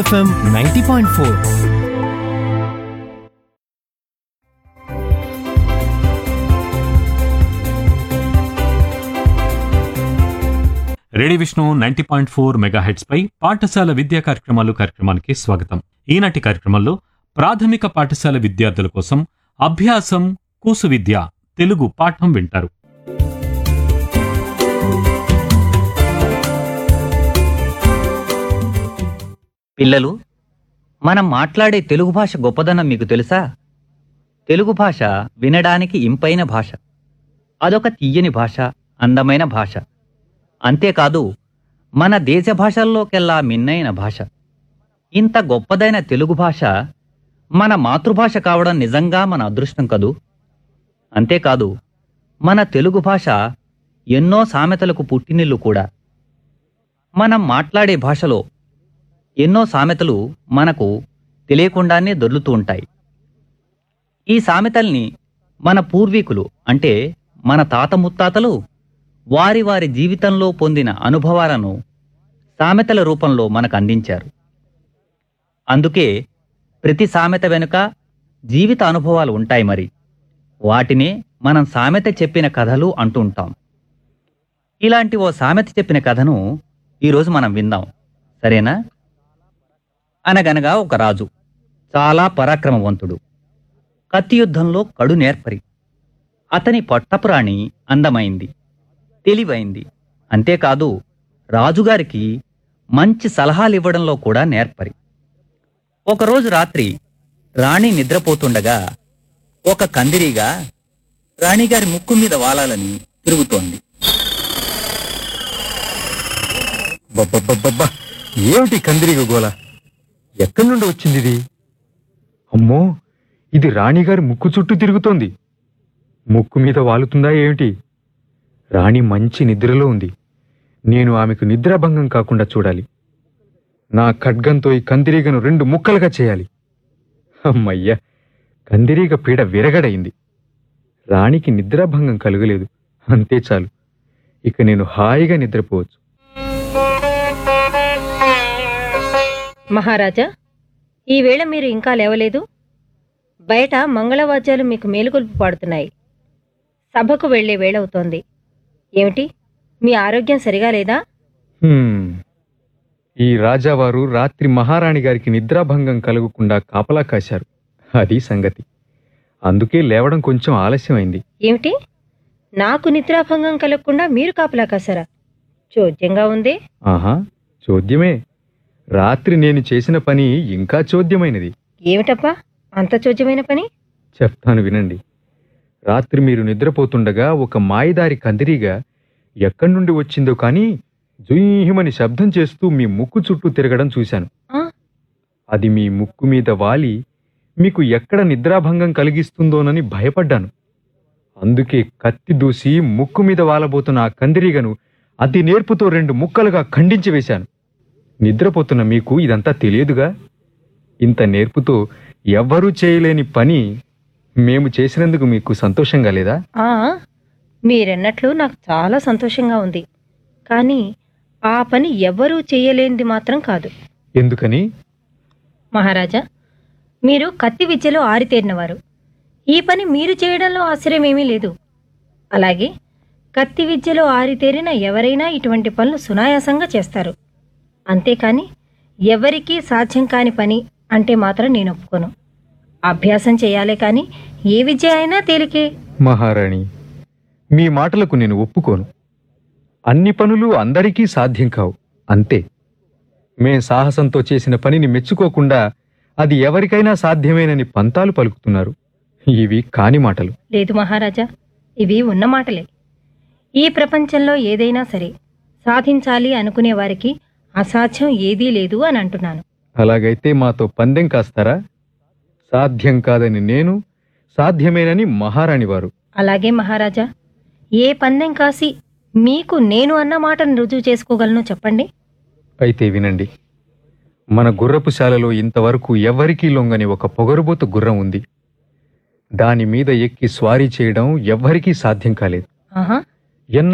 FM ninety point four radio Vishnu ninety point four megahertz పై పాఠశాల విద్యా కార్యక్రమాలు కార్యక్రమానికి స్వాగతం ఈనాటి కార్యక్రమంలో ప్రాథమిక పాఠశాల విద్యార్థుల కోసం అభ్యాసం కూసు విద్య తెలుగు పాఠం వింటారు పిల్లలు మనం మాట్లాడే తెలుగు భాష గొప్పదనం మీకు తెలుసా తెలుగు భాష వినడానికి ఇంపైన భాష అదొక తీయని భాష అందమైన భాష అంతేకాదు మన దేశ భాషల్లోకెల్లా మిన్నైన భాష ఇంత గొప్పదైన తెలుగు భాష మన మాతృభాష కావడం నిజంగా మన అదృష్టం కదూ అంతేకాదు మన తెలుగు భాష ఎన్నో సామెతలకు పుట్టినిల్లు కూడా మనం మాట్లాడే భాషలో ఎన్నో సామెతలు మనకు తెలియకుండానే దొర్లుతూ ఉంటాయి ఈ సామెతల్ని మన పూర్వీకులు అంటే మన తాత ముత్తాతలు వారి వారి జీవితంలో పొందిన అనుభవాలను సామెతల రూపంలో మనకు అందించారు అందుకే ప్రతి సామెత వెనుక జీవిత అనుభవాలు ఉంటాయి మరి వాటినే మనం సామెత చెప్పిన కథలు అంటూ ఉంటాం ఇలాంటి ఓ సామెత చెప్పిన కథను ఈరోజు మనం విందాం సరేనా అనగనగా ఒక రాజు చాలా పరాక్రమవంతుడు కత్తి యుద్ధంలో కడు నేర్పరి అతని పొట్టపురాణి అందమైంది తెలివైంది అంతేకాదు రాజుగారికి మంచి సలహాలు ఇవ్వడంలో కూడా నేర్పరి ఒకరోజు రాత్రి రాణి నిద్రపోతుండగా ఒక కందిరీగా రాణిగారి ముక్కు మీద వాలాలని తిరుగుతోంది బబ్బబ్బబ్బబ్బా ఏమిటి కందిరిగ గోల ఎక్కడి నుండి వచ్చింది ఇది అమ్మో ఇది రాణిగారి ముక్కు చుట్టూ తిరుగుతోంది ముక్కు మీద వాలుతుందా ఏమిటి రాణి మంచి నిద్రలో ఉంది నేను ఆమెకు నిద్రాభంగం కాకుండా చూడాలి నా ఖడ్గంతో ఈ కందిరీగను రెండు ముక్కలుగా చేయాలి అమ్మయ్య కందిరీగ పీడ విరగడైంది రాణికి నిద్రాభంగం కలుగలేదు అంతే చాలు ఇక నేను హాయిగా నిద్రపోవచ్చు మహారాజా ఈ వేళ మీరు ఇంకా లేవలేదు బయట మంగళవాద్యాలు మీకు మేలుకొల్పు పాడుతున్నాయి సభకు వెళ్లే వేళవుతోంది ఏమిటి మీ ఆరోగ్యం సరిగా లేదా హ్మ్. ఈ రాజావారు రాత్రి మహారాణి గారికి నిద్రాభంగం కలగకుండా కాపలా కాశారు అది సంగతి అందుకే లేవడం కొంచెం ఆలస్యమైంది ఏమిటి నాకు నిద్రాభంగం కలగకుండా మీరు కాపలా కాసారా చోద్యంగా ఉంది ఆహా చోద్యమే రాత్రి నేను చేసిన పని ఇంకా చోద్యమైనది ఏమిటప్పా అంత చోద్యమైన పని చెప్తాను వినండి రాత్రి మీరు నిద్రపోతుండగా ఒక మాయదారి కందిరీగా ఎక్కడి నుండి వచ్చిందో కానీ జుయ్యమని శబ్దం చేస్తూ మీ ముక్కు చుట్టూ తిరగడం చూశాను ఆ, అది మీ ముక్కు మీద వాలి మీకు ఎక్కడ నిద్రాభంగం కలిగిస్తుందోనని భయపడ్డాను అందుకే కత్తి దూసి ముక్కు మీద వాలబోతున్న ఆ కందిరీగను అతి నేర్పుతో రెండు ముక్కలుగా ఖండించి వేశాను నిద్రపోతున్న మీకు ఇదంతా తెలియదుగా ఇంత నేర్పుతో ఎవ్వరూ చేయలేని పని మేము చేసినందుకు మీకు సంతోషంగా లేదా ఆ, మీరన్నట్లు నాకు చాలా సంతోషంగా ఉంది కానీ ఆ పని ఎవ్వరూ చేయలేనిది మాత్రం కాదు ఎందుకని మహారాజా మీరు కత్తి విద్యలో ఆరితేరినవారు ఈ పని మీరు చేయడంలో ఆశ్చర్యమేమీ లేదు అలాగే కత్తి విద్యలో ఆరితేరిన ఎవరైనా ఇటువంటి పనులు సునాయాసంగా చేస్తారు అంతేకాని ఎవరికీ సాధ్యం కాని పని అంటే మాత్రం నేను ఒప్పుకోను అభ్యాసం చేయాలే కానీ ఏ విద్య అయినా తేలికే మహారాణి మీ మాటలకు నేను ఒప్పుకోను అన్ని పనులు అందరికీ సాధ్యం కావు అంతే మేం సాహసంతో చేసిన పనిని మెచ్చుకోకుండా అది ఎవరికైనా సాధ్యమేనని పంతాలు పలుకుతున్నారు ఇవి కాని మాటలు లేదు మహారాజా ఇవి ఉన్న మాటలే ఈ ప్రపంచంలో ఏదైనా సరే సాధించాలి అనుకునే వారికి అసాధ్యం ఏదీ లేదు అని అంటున్నాను అలాగైతే మాతో పందెం కాస్తారా సాధ్యం కాదని నేను సాధ్యమేనని మహారాణి వారు అలాగే మహారాజా ఏ పందెం కాసి మీకు నేను అన్న మాటను రుజువు చేసుకోగలను చెప్పండి అయితే వినండి మన గుర్రపు శాలలో ఇంతవరకు ఎవ్వరికీ లొంగని ఒక పొగరుబోతు గుర్రం ఉంది దాని మీద ఎక్కి స్వారీ చేయడం ఎవ్వరికీ సాధ్యం కాలేదు ఆహా